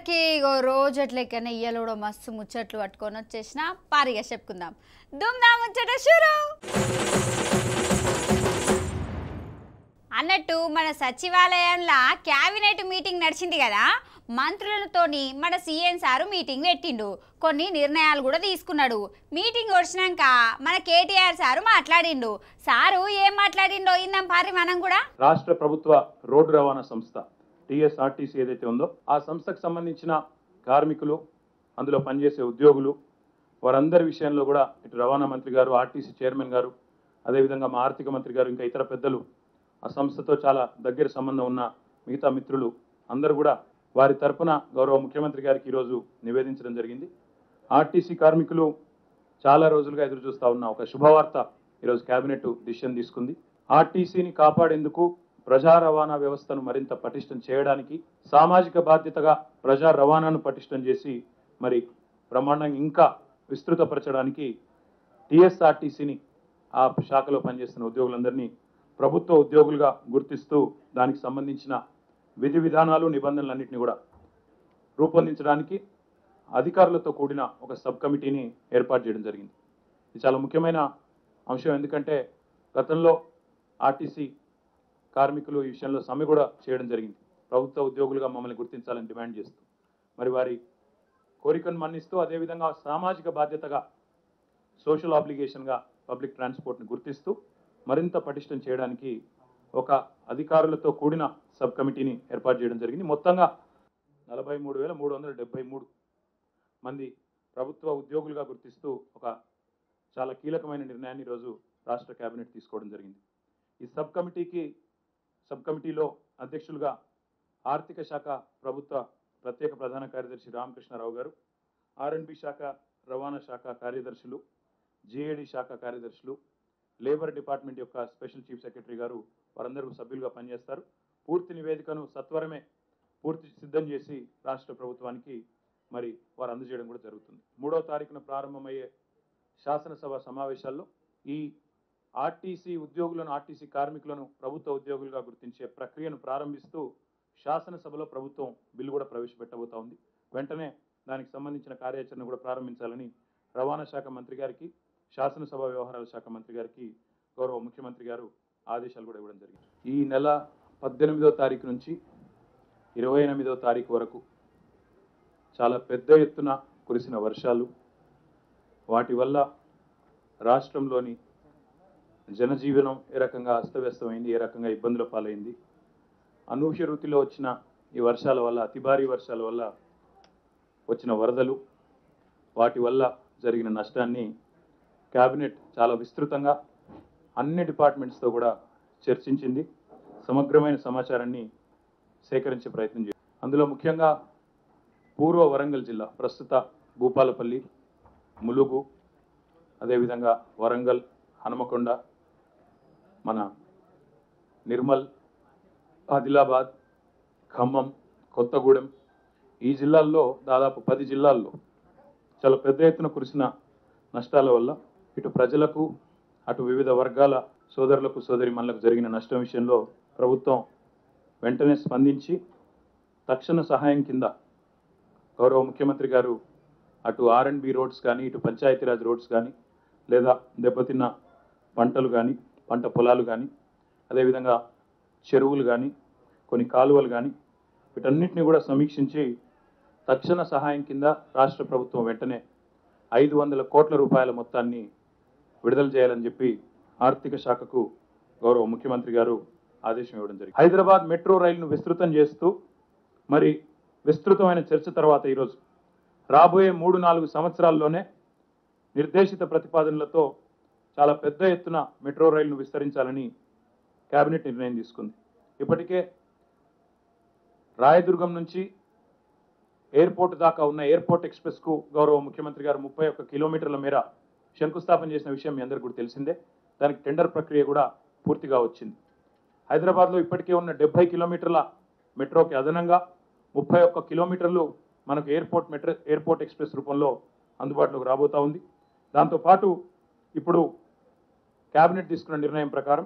అందరికీ ఇగో రోజు లెక్కనే ఇయ్యలు కూడా మస్తు ముచ్చట్లు పట్టుకొని వచ్చేసిన పారిగా చెప్పుకుందాం దుమ్దా ముచ్చట షురు అన్నట్టు మన సచివాలయంలో క్యాబినెట్ మీటింగ్ నడిచింది కదా మంత్రులతోని మన సీఎం సారు మీటింగ్ పెట్టిండు కొన్ని నిర్ణయాలు కూడా తీసుకున్నాడు మీటింగ్ వచ్చినాక మన కేటీఆర్ సారు మాట్లాడిండు సారు ఏం మాట్లాడిండో ఇందాం పారి మనం కూడా రాష్ట్ర ప్రభుత్వ రోడ్డు రవాణా సంస్థ టీఎస్ఆర్టీసీ ఏదైతే ఉందో ఆ సంస్థకు సంబంధించిన కార్మికులు అందులో పనిచేసే ఉద్యోగులు వారందరి విషయంలో కూడా ఇటు రవాణా మంత్రి గారు ఆర్టీసీ చైర్మన్ గారు అదేవిధంగా మా ఆర్థిక మంత్రి గారు ఇంకా ఇతర పెద్దలు ఆ సంస్థతో చాలా దగ్గర సంబంధం ఉన్న మిగతా మిత్రులు అందరూ కూడా వారి తరపున గౌరవ ముఖ్యమంత్రి గారికి ఈరోజు నివేదించడం జరిగింది ఆర్టీసీ కార్మికులు చాలా రోజులుగా ఎదురు చూస్తా ఉన్న ఒక శుభవార్త ఈరోజు కేబినెట్ డిసిషన్ తీసుకుంది ఆర్టీసీని కాపాడేందుకు ప్రజా రవాణా వ్యవస్థను మరింత పటిష్టం చేయడానికి సామాజిక బాధ్యతగా ప్రజా రవాణాను పటిష్టం చేసి మరి బ్రహ్మాండంగా ఇంకా విస్తృతపరచడానికి టీఎస్ఆర్టీసీని ఆ శాఖలో పనిచేస్తున్న ఉద్యోగులందరినీ ప్రభుత్వ ఉద్యోగులుగా గుర్తిస్తూ దానికి సంబంధించిన విధి విధానాలు నిబంధనలన్నింటినీ కూడా రూపొందించడానికి అధికారులతో కూడిన ఒక సబ్ కమిటీని ఏర్పాటు చేయడం జరిగింది ఇది చాలా ముఖ్యమైన అంశం ఎందుకంటే గతంలో ఆర్టీసీ కార్మికులు ఈ విషయంలో సమ్మె కూడా చేయడం జరిగింది ప్రభుత్వ ఉద్యోగులుగా మమ్మల్ని గుర్తించాలని డిమాండ్ చేస్తూ మరి వారి కోరికను మన్నిస్తూ అదేవిధంగా సామాజిక బాధ్యతగా సోషల్ ఆబ్లిగేషన్గా పబ్లిక్ ట్రాన్స్పోర్ట్ని గుర్తిస్తూ మరింత పటిష్టం చేయడానికి ఒక అధికారులతో కూడిన సబ్ కమిటీని ఏర్పాటు చేయడం జరిగింది మొత్తంగా నలభై మూడు వేల మూడు వందల డెబ్బై మూడు మంది ప్రభుత్వ ఉద్యోగులుగా గుర్తిస్తూ ఒక చాలా కీలకమైన నిర్ణయాన్ని ఈరోజు రాష్ట్ర కేబినెట్ తీసుకోవడం జరిగింది ఈ సబ్ కమిటీకి సబ్ కమిటీలో అధ్యక్షులుగా ఆర్థిక శాఖ ప్రభుత్వ ప్రత్యేక ప్రధాన కార్యదర్శి రామకృష్ణారావు గారు ఆర్ఎండ్బి శాఖ రవాణా శాఖ కార్యదర్శులు జేఏడి శాఖ కార్యదర్శులు లేబర్ డిపార్ట్మెంట్ యొక్క స్పెషల్ చీఫ్ సెక్రటరీ గారు వారందరూ సభ్యులుగా పనిచేస్తారు పూర్తి నివేదికను సత్వరమే పూర్తి సిద్ధం చేసి రాష్ట్ర ప్రభుత్వానికి మరి వారు అందజేయడం కూడా జరుగుతుంది మూడవ తారీఖున ప్రారంభమయ్యే శాసనసభ సమావేశాల్లో ఈ ఆర్టీసీ ఉద్యోగులను ఆర్టీసీ కార్మికులను ప్రభుత్వ ఉద్యోగులుగా గుర్తించే ప్రక్రియను ప్రారంభిస్తూ శాసనసభలో ప్రభుత్వం బిల్లు కూడా ప్రవేశపెట్టబోతా ఉంది వెంటనే దానికి సంబంధించిన కార్యాచరణ కూడా ప్రారంభించాలని రవాణా శాఖ మంత్రి గారికి శాసనసభ వ్యవహారాల శాఖ మంత్రి గారికి గౌరవ ముఖ్యమంత్రి గారు ఆదేశాలు కూడా ఇవ్వడం జరిగింది ఈ నెల పద్దెనిమిదో తారీఖు నుంచి ఇరవై ఎనిమిదో తారీఖు వరకు చాలా పెద్ద ఎత్తున కురిసిన వర్షాలు వాటి వల్ల రాష్ట్రంలోని జనజీవనం ఏ రకంగా అస్తవ్యస్తమైంది ఏ రకంగా ఇబ్బందుల పాలైంది అనూహ్య రీతిలో వచ్చిన ఈ వర్షాల వల్ల అతి భారీ వర్షాల వల్ల వచ్చిన వరదలు వాటి వల్ల జరిగిన నష్టాన్ని కేబినెట్ చాలా విస్తృతంగా అన్ని డిపార్ట్మెంట్స్తో కూడా చర్చించింది సమగ్రమైన సమాచారాన్ని సేకరించే ప్రయత్నం చేసింది అందులో ముఖ్యంగా పూర్వ వరంగల్ జిల్లా ప్రస్తుత భూపాలపల్లి ములుగు అదేవిధంగా వరంగల్ హనుమకొండ మన నిర్మల్ ఆదిలాబాద్ ఖమ్మం కొత్తగూడెం ఈ జిల్లాల్లో దాదాపు పది జిల్లాల్లో చాలా పెద్ద ఎత్తున కురిసిన నష్టాల వల్ల ఇటు ప్రజలకు అటు వివిధ వర్గాల సోదరులకు సోదరిమణులకు జరిగిన నష్టం విషయంలో ప్రభుత్వం వెంటనే స్పందించి తక్షణ సహాయం కింద గౌరవ ముఖ్యమంత్రి గారు అటు ఆర్ అండ్ బి రోడ్స్ కానీ ఇటు పంచాయతీరాజ్ రోడ్స్ కానీ లేదా దెబ్బతిన్న పంటలు కానీ పంట పొలాలు కానీ అదేవిధంగా చెరువులు కానీ కొన్ని కాలువలు కానీ వీటన్నిటిని కూడా సమీక్షించి తక్షణ సహాయం కింద రాష్ట్ర ప్రభుత్వం వెంటనే ఐదు వందల కోట్ల రూపాయల మొత్తాన్ని విడుదల చేయాలని చెప్పి ఆర్థిక శాఖకు గౌరవ ముఖ్యమంత్రి గారు ఆదేశం ఇవ్వడం జరిగింది హైదరాబాద్ మెట్రో రైలును విస్తృతం చేస్తూ మరి విస్తృతమైన చర్చ తర్వాత ఈరోజు రాబోయే మూడు నాలుగు సంవత్సరాల్లోనే నిర్దేశిత ప్రతిపాదనలతో చాలా పెద్ద ఎత్తున మెట్రో రైలును విస్తరించాలని కేబినెట్ నిర్ణయం తీసుకుంది ఇప్పటికే రాయదుర్గం నుంచి ఎయిర్పోర్ట్ దాకా ఉన్న ఎయిర్పోర్ట్ ఎక్స్ప్రెస్కు గౌరవ ముఖ్యమంత్రి గారు ముప్పై ఒక్క కిలోమీటర్ల మేర శంకుస్థాపన చేసిన విషయం మీ అందరికీ కూడా తెలిసిందే దానికి టెండర్ ప్రక్రియ కూడా పూర్తిగా వచ్చింది హైదరాబాద్లో ఇప్పటికే ఉన్న డెబ్బై కిలోమీటర్ల మెట్రోకి అదనంగా ముప్పై ఒక్క కిలోమీటర్లు మనకు ఎయిర్పోర్ట్ మెట్రో ఎయిర్పోర్ట్ ఎక్స్ప్రెస్ రూపంలో అందుబాటులోకి రాబోతా ఉంది దాంతోపాటు ఇప్పుడు కేబినెట్ తీసుకున్న నిర్ణయం ప్రకారం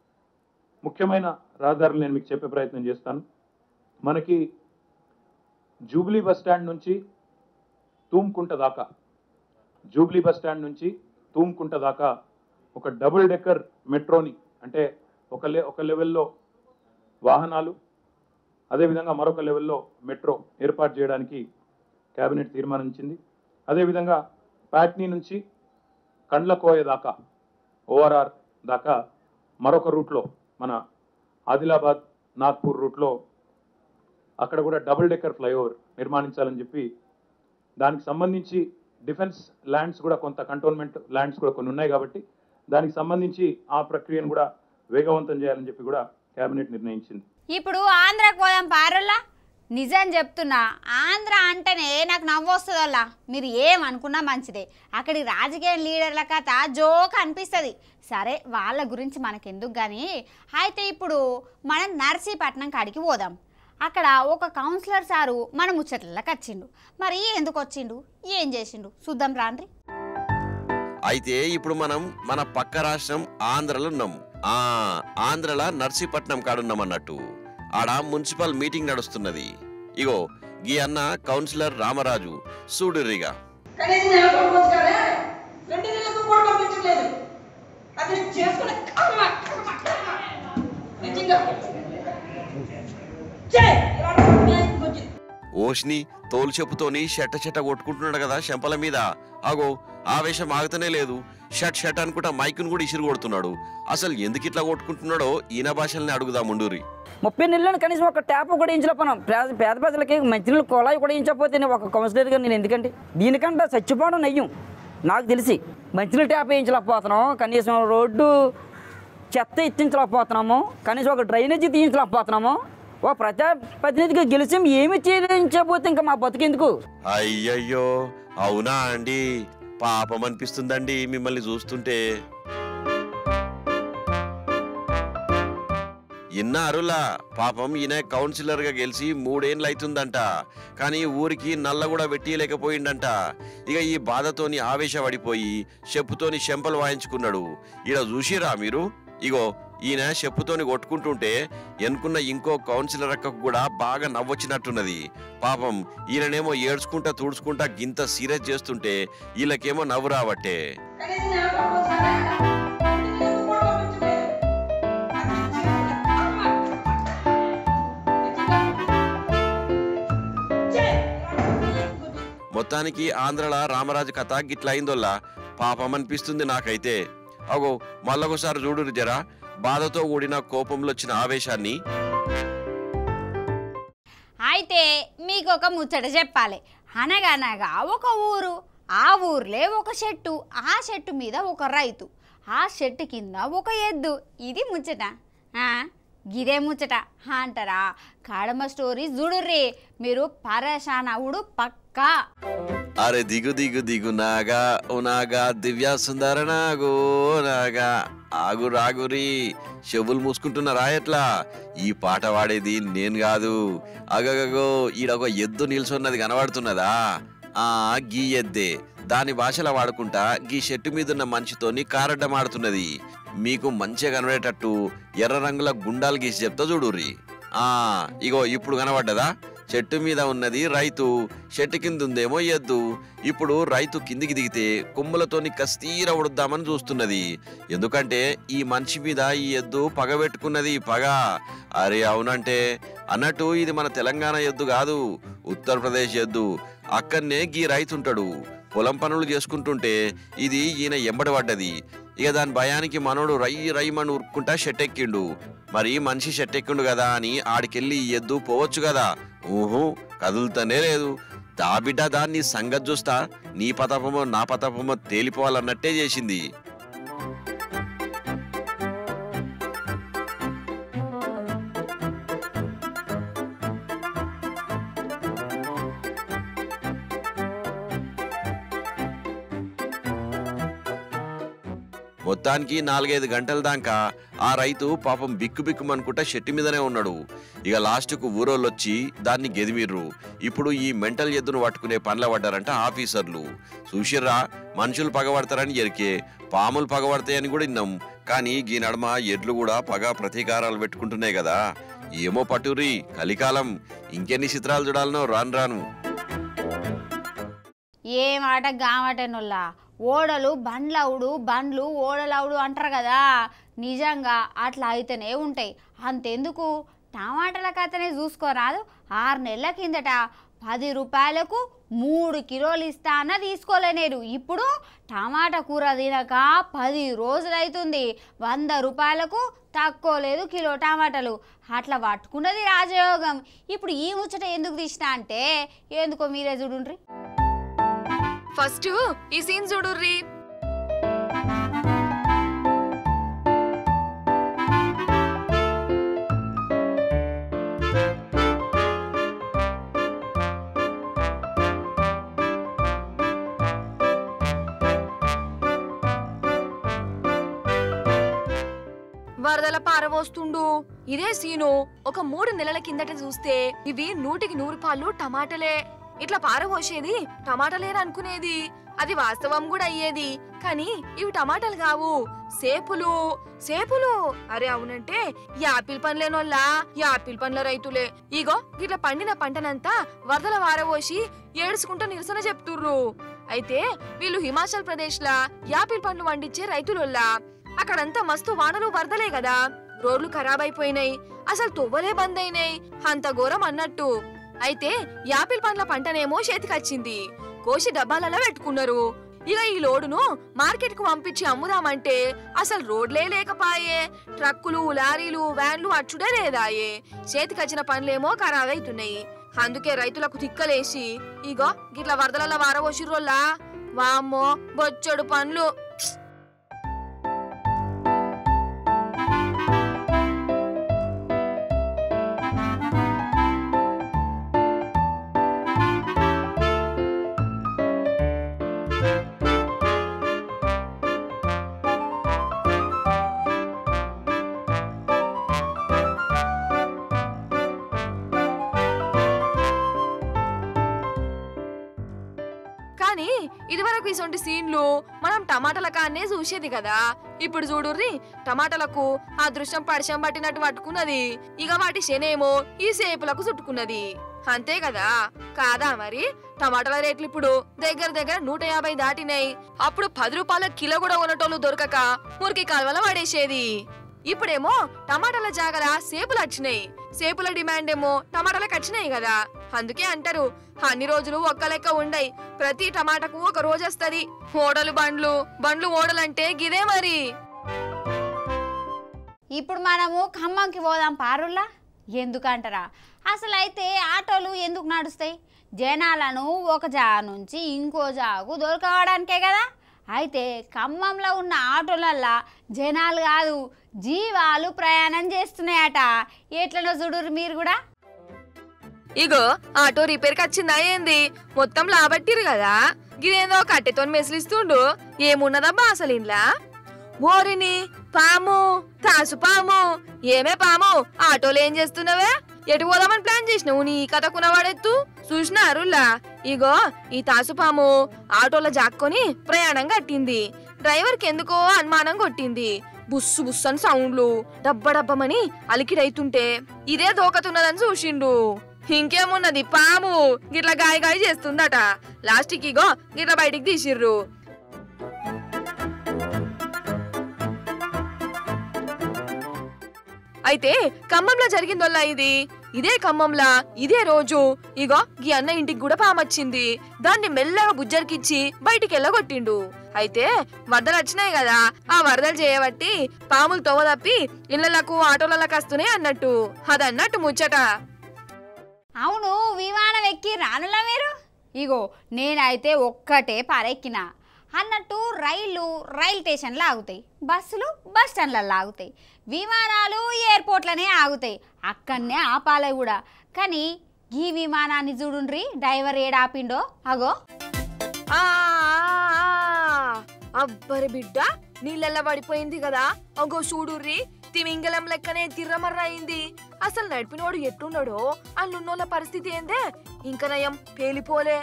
ముఖ్యమైన రహదారులు నేను మీకు చెప్పే ప్రయత్నం చేస్తాను మనకి జూబ్లీ బస్ స్టాండ్ నుంచి తూమ్కుంట దాకా జూబ్లీ బస్ స్టాండ్ నుంచి తూమ్కుంట దాకా ఒక డబుల్ డెక్కర్ మెట్రోని అంటే ఒక లె ఒక లెవెల్లో వాహనాలు అదేవిధంగా మరొక లెవెల్లో మెట్రో ఏర్పాటు చేయడానికి కేబినెట్ తీర్మానించింది అదేవిధంగా ప్యాట్నీ నుంచి కండ్లకోయ దాకా ఓఆర్ఆర్ దాకా మరొక రూట్లో మన ఆదిలాబాద్ నాగ్పూర్ రూట్లో అక్కడ కూడా డబుల్ డెక్కర్ ఫ్లైఓవర్ నిర్మాణించాలని చెప్పి దానికి సంబంధించి డిఫెన్స్ ల్యాండ్స్ కూడా కొంత కంటోన్మెంట్ ల్యాండ్స్ కూడా కొన్ని ఉన్నాయి కాబట్టి దానికి సంబంధించి ఆ ప్రక్రియను కూడా వేగవంతం చేయాలని చెప్పి కూడా కేబినెట్ నిర్ణయించింది ఇప్పుడు ఆంధ్రాకు పోదాం పారోల్లా నిజం చెప్తున్నా ఆంధ్ర అంటేనే నాకు నవ్వు వస్తుందల్లా మీరు ఏమనుకున్నా మంచిదే అక్కడి రాజకీయ లీడర్ల కథ జోక్ అనిపిస్తుంది సరే వాళ్ళ గురించి మనకెందుకు కానీ అయితే ఇప్పుడు మనం నర్సీపట్నం కాడికి పోదాం అక్కడ ఒక కౌన్సిలర్ సారు మన ముచ్చట్లకి వచ్చిండు మరి ఎందుకు వచ్చిండు ఏం చేసిండు చూద్దాం రాండ్రి అయితే ఇప్పుడు మనం మన పక్క రాష్ట్రం ఆంధ్రలో ఉన్నాం ఆ ఆంధ్రల నర్సీపట్నం కాడున్నాం అన్నట్టు ఆడ మున్సిపల్ మీటింగ్ నడుస్తున్నది ఇగో గీ అన్న కౌన్సిలర్ రామరాజు సూడురిగా కనీసం నెల కొడుకోవచ్చు కదా రెండు నెలలకు కూడా పంపించట్లేదు అది చేసుకునే కర్మ కర్మ కర్మ నిజంగా చెయ్ ఇవాళ న్యాయం వచ్చింది ఓష్ని తోలు చెప్పుతోని షట్ట చెట్ట కొట్టుకుంటున్నాడు కదా చెంపల మీద ఆగో ఆవేశం ఆగుతనే లేదు షట్ షట్ అనుకుంటా మైకును కూడా ఇసిరు కొడుతున్నాడు అసలు ఎందుకు ఇట్లా కొట్టుకుంటున్నాడో ఈయన భాషల్ని అడుగుదాం ముండూరి ముప్పై నెలలను కనీసం ఒక ట్యాప్ కూడా వేయించలేకపోయినాం పేద పేద ప్రజలకి మంచినీళ్ళు కుళాయి కూడా వేయించకపోతే నేను ఒక కౌన్సిలర్గా నేను ఎందుకంటే దీనికంటే చచ్చిపోవడం నయ్యం నాకు తెలిసి మంచినీళ్ళు ట్యాప్ వేయించలేకపోతున్నాం కనీసం రోడ్డు చెత్త ఎత్తించలేకపోతున్నాము కనీసం ఒక డ్రైనేజీ తీయించలేకపోతున్నాము ఒక ప్రజా ప్రతినిధిగా గెలిచి ఏమి చేయించకపోతే ఇంకా మా బతుకెందుకు అయ్యయ్యో అవునా అండి పాపం అనిపిస్తుందండి మిమ్మల్ని చూస్తుంటే ఇన్నారులా పాపం ఈయన కౌన్సిలర్ గా గెలిచి మూడేండ్లు అవుతుందంట కానీ ఊరికి నల్ల కూడా పెట్టియలేకపోయిండంట ఇక ఈ బాధతోని ఆవేశపడిపోయి చెప్పుతోని చెంపలు వాయించుకున్నాడు ఈడ చూసిరా మీరు ఇగో ఈయన చెప్పుతోని కొట్టుకుంటుంటే ఎన్నుకున్న ఇంకో కౌన్సిలర్ అక్కకు కూడా బాగా నవ్వొచ్చినట్టున్నది పాపం ఈయననేమో ఏడ్చుకుంటా తుడుచుకుంటా గింత సీరియస్ చేస్తుంటే వీళ్ళకేమో నవ్వు రావట్టే కనీసం నెల కొడుకోవచ్చు కదా రెండు నెలలకు కూడా పంపించట్లేదు అది చేసుకునే కర్మ నిజంగా చెయ్ ఇవాళ న్యాయం వచ్చింది మొత్తానికి ఆంధ్రల రామరాజు కథ గిట్ల అయిందోల్లా పాపం అనిపిస్తుంది నాకైతే అగో మళ్ళొకసారి చూడు జరా బాధతో కూడిన కోపంలో వచ్చిన ఆవేశాన్ని అయితే మీకు ఒక ముచ్చట చెప్పాలి అనగనగా ఒక ఊరు ఆ ఊర్లే ఒక చెట్టు ఆ చెట్టు మీద ఒక రైతు ఆ చెట్టు కింద ఒక ఎద్దు ఇది ముచ్చట ఆ, గిదే ముచ్చట అంటారా కడమ స్టోరీ చూడుర్రి మీరు పరేషాన్ అవుడు పక్కా అరే దిగు దిగు దిగు నాగా ఓ నాగా దివ్య సుందర నాగో నాగా ఆగు రాగురి చెవులు మూసుకుంటున్నారా ఎట్లా ఈ పాట పాడేది నేను కాదు అగగగో ఈడొక ఎద్దు నిల్చున్నది కనబడుతున్నదా ఆ గీ ఎద్దే దాని భాషలో వాడుకుంటా గీ చెట్టు మీద ఉన్న మనిషితోని కారడ్డం ఆడుతున్నది మీకు మంచిగా కనబడేటట్టు ఎర్ర రంగుల గుండాలు గీసి చెప్తా చూడుర్రి ఆ ఇగో ఇప్పుడు కనబడ్డదా చెట్టు మీద ఉన్నది రైతు చెట్టు కింద ఉందేమో ఎద్దు ఇప్పుడు రైతు కిందికి దిగితే కొమ్ములతోని కస్తీర ఉడుద్దామని చూస్తున్నది ఎందుకంటే ఈ మనిషి మీద ఈ ఎద్దు పగబెట్టుకున్నది పగ అరే అవునంటే అన్నట్టు ఇది మన తెలంగాణ ఎద్దు కాదు ఉత్తరప్రదేశ్ ఎద్దు అక్కడనే గీ రైతు ఉంటాడు పొలం పనులు చేసుకుంటుంటే ఇది ఈయన ఎంబడి పడ్డది ఇక దాని భయానికి మనోడు రై రైమని ఉరుక్కుంటా షెట్టెక్కిండు మరి మనిషి షెట్టెక్కిండు కదా అని ఆడికెళ్ళి ఈ ఎద్దు పోవచ్చు కదా ఊహు కదులుతనే లేదు దా బిడ్డ దాన్ని సంగతి చూస్తా నీ పతాపమో నా పతాపమో తేలిపోవాలన్నట్టే చేసింది మొత్తానికి నాలుగైదు గంటల దాకా ఆ రైతు పాపం బిక్కు బిక్కుమనుకుంటా చెట్టు మీదనే ఉన్నాడు ఇక లాస్ట్కు ఊరోళ్ళు వచ్చి దాన్ని గెదిమిర్రు ఇప్పుడు ఈ మెంటల్ ఎద్దును పట్టుకునే పనుల పడ్డారంట ఆఫీసర్లు చూసిర్రా మనుషులు పగబడతారని ఎరికే పాములు పగబడతాయని కూడా విన్నాం కానీ ఈ నడమ ఎడ్లు కూడా పగ ప్రతీకారాలు పెట్టుకుంటున్నాయి కదా ఏమో పటూరి కలికాలం ఇంకెన్ని చిత్రాలు చూడాలనో రాను రాను ఏ మాట గామటనుల్లా ఓడలు బండ్లవుడు బండ్లు ఓడలవుడు అంటారు కదా నిజంగా అట్లా అయితేనే ఉంటాయి అంతెందుకు టమాటాల కథనే చూసుకోరాదు ఆరు నెలల కిందట పది రూపాయలకు మూడు కిలోలు ఇస్తా అన్న తీసుకోలే నేను ఇప్పుడు టమాటా కూర తినక పది రోజులైతుంది వంద రూపాయలకు తక్కువ లేదు కిలో టమాటాలు అట్లా పట్టుకున్నది రాజయోగం ఇప్పుడు ఈ ముచ్చట ఎందుకు తీసిన అంటే ఎందుకో మీరే చూడుండ్రి ఫస్ట్ ఈ సీన్ చూడుర్రి వరదల పారబోస్తుండు ఇదే సీను ఒక మూడు నెలల కిందట చూస్తే ఇవి నూటికి నూరు పాలు టమాటలే ఇట్లా పారబోసేది టమాటలేని అనుకునేది అది వాస్తవం కూడా అయ్యేది కానీ ఇవి టమాటాలు కావు సేపులు సేపులు అరే అవునంటే యాపిల్ పండ్లేనోళ్ళ యాపిల్ పండ్ల రైతులే ఇగో గిట్ల పండిన పంటనంతా వరదల వారబోసి ఏడుచుకుంటూ నిరసన చెప్తుర్రు అయితే వీళ్ళు హిమాచల్ ప్రదేశ్ లా యాపిల్ పండ్లు పండించే రైతులొల్లా అక్కడంతా మస్తు వానలు వరదలే కదా రోడ్లు ఖరాబ్ అయిపోయినాయి అసలు తువ్వలే బంద్ అయినాయి అంత ఘోరం అన్నట్టు అయితే యాపిల్ పండ్ల పంటనేమో చేతికొచ్చింది కోసి డబ్బాలలో పెట్టుకున్నారు ఇక ఈ లోడును మార్కెట్ కు పంపించి అమ్ముదామంటే అసలు రోడ్లే లేకపాయే ట్రక్కులు లారీలు వ్యాన్లు అచ్చుడే లేదాయే చేతికొచ్చిన పండ్లేమో ఖరాబ్ అవుతున్నాయి అందుకే రైతులకు తిక్కలేసి ఇగో గిట్ల వరదలలో వారవోసిర్రోల్లా వామ్మో బొచ్చడు పండ్లు కానీ ఇదివరకు ఇసొంటి సీన్లు మనం టమాటాల కాన్నే చూసేది కదా ఇప్పుడు చూడుర్రి టమాటాలకు ఆ దృశ్యం పరిచయం పట్టినట్టు పట్టుకున్నది ఇక వాటి శనేమో ఈ సేపులకు చుట్టుకున్నది అంతే కదా కాదా మరి టమాటాల రేట్లు ఇప్పుడు దగ్గర దగ్గర నూట యాభై దాటినాయి అప్పుడు పది రూపాయల కిలో కూడా ఉన్నటోళ్ళు దొరకక మురికి కాలువల పడేసేది ఇప్పుడేమో టమాటాల జాగల సేపులు వచ్చినాయి సేపుల డిమాండ్ ఏమో టమాటాలకు వచ్చినాయి కదా అందుకే అంటారు అన్ని రోజులు ఒక్క లెక్క ఉండయి ప్రతి టమాటాకు ఒక రోజు వస్తది ఓడలు బండ్లు బండ్లు ఓడలంటే గిదే మరి ఇప్పుడు మనము ఖమ్మంకి పోదాం పారుల్లా ఎందుకంటారా అసలు అయితే ఆటోలు ఎందుకు నడుస్తాయి జనాలను ఒక జాగా నుంచి ఇంకో జాగు దొరకవడానికే కదా అయితే ఖమ్మంలో ఉన్న ఆటోలల్లా జనాలు కాదు జీవాలు ప్రయాణం చేస్తున్నాయట ఎట్లనో చూడురు మీరు కూడా ఇగో ఆటో రిపేర్కి వచ్చిందా ఏంది మొత్తం లాబట్టిరు కదా గిదేందో కట్టెతో మెసిలిస్తుండు ఏమున్నదబ్బా అసలు ఇంట్లో ఓరిని పాము తాసు పాము ఏమే పాము ఆటోలో ఏం చేస్తున్నావే ఎటు పోదామని ప్లాన్ చేసినావు నీ కథ కునవాడెత్తు చూసినారులా ఇగో ఈ తాసుపాము ఆటోలో జాక్కొని ప్రయాణం కట్టింది డ్రైవర్కి ఎందుకో అనుమానం కొట్టింది బుస్సు బుస్సు అని సౌండ్లు డబ్బ డబ్బమని అలికిడైతుంటే ఇదే దోకతున్నదని చూసిండు ఇంకేమున్నది పాము గిట్ల గాయ గాయ చేస్తుందట లాస్ట్కి ఇగో గిట్ల బయటికి తీసిర్రు అయితే ఖమ్మంలో జరిగిందోల్లా ఇది ఇదే ఖమ్మంలా ఇదే రోజు ఇగో ఈ అన్న ఇంటికి కూడా పామొచ్చింది దాన్ని మెల్లగా బుజ్జరికిచ్చి బయటికి వెళ్ళగొట్టిండు అయితే వరదలు వచ్చినాయి కదా ఆ వరదలు చేయబట్టి పాములు తోవ తప్పి ఇళ్లకు ఆటోలకు వస్తున్నాయి అన్నట్టు అదన్నట్టు ముచ్చట అవును విమానం ఎక్కి రానులా మీరు ఇగో నేనైతే ఒక్కటే పారెక్కిన అన్నట్టు రైళ్ళు రైల్ స్టేషన్లో ఆగుతాయి బస్సులు బస్ స్టాండ్లలో ఆగుతాయి విమానాలు ఎయిర్పోర్ట్లనే ఆగుతాయి అక్కడనే ఆపాలే కూడా కానీ ఈ విమానాన్ని చూడుండ్రి డ్రైవర్ ఏడాపిండో అగో ఆ ఆ, ఆ, అబ్బరి బిడ్డ నీళ్ళల్లో పడిపోయింది కదా అగో చూడుర్రి తిమింగలం లెక్కనే తిర్రమర్ర అయింది అసలు నడిపినోడు ఎట్టున్నాడో అల్లున్నోళ్ళ పరిస్థితి ఏందే ఇంక నయం పేలిపోలే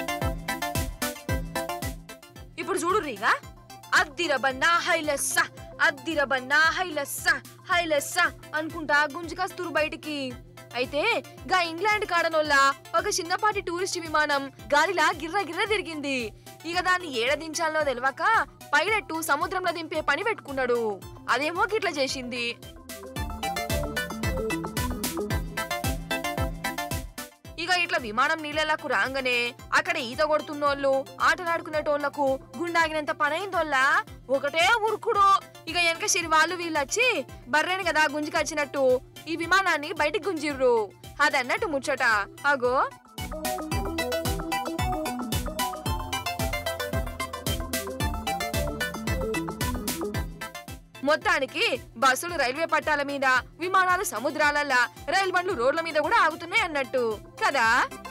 ఇప్పుడు చూడుర్రిగా అద్దిరబన్నా హైలెస్స అద్దిరబన్నా హైలెస్స హైలెస్స అనుకుంటా గుంజుకొస్తురు బయటికి అయితే గా ఇంగ్లాండ్ కాడనొల్ల ఒక చిన్నపాటి టూరిస్ట్ విమానం గాలిలా గిర్ర గిర్ర తిరిగింది ఇక దాన్ని ఏడ దించాలో తెలియక పైలట్ సముద్రంలో దింపే పని పెట్టుకున్నాడు అదేమో గిట్ల చేసింది ఇక ఇట్లా విమానం నీళ్ళకు రాగానే అక్కడ ఈత కొడుతున్నోళ్ళు ఆటలాడుకునేటోళ్లకు గుండాగినంత పనైందోళ్ళ ఒకటే ఉరుకుడు ఇక వెనక సిరి వాళ్ళు వీళ్ళొచ్చి బర్రెని కదా గుంజుకొచ్చినట్టు ఈ విమానాన్ని బయటికి గుంజిర్రు అదన్నట్టు ముచ్చట అగో మొత్తానికి బస్సులు రైల్వే పట్టాల మీద విమానాలు సముద్రాలల్లా రైలు బండ్లు రోడ్ల మీద కూడా ఆగుతున్నాయి అన్నట్టు కదా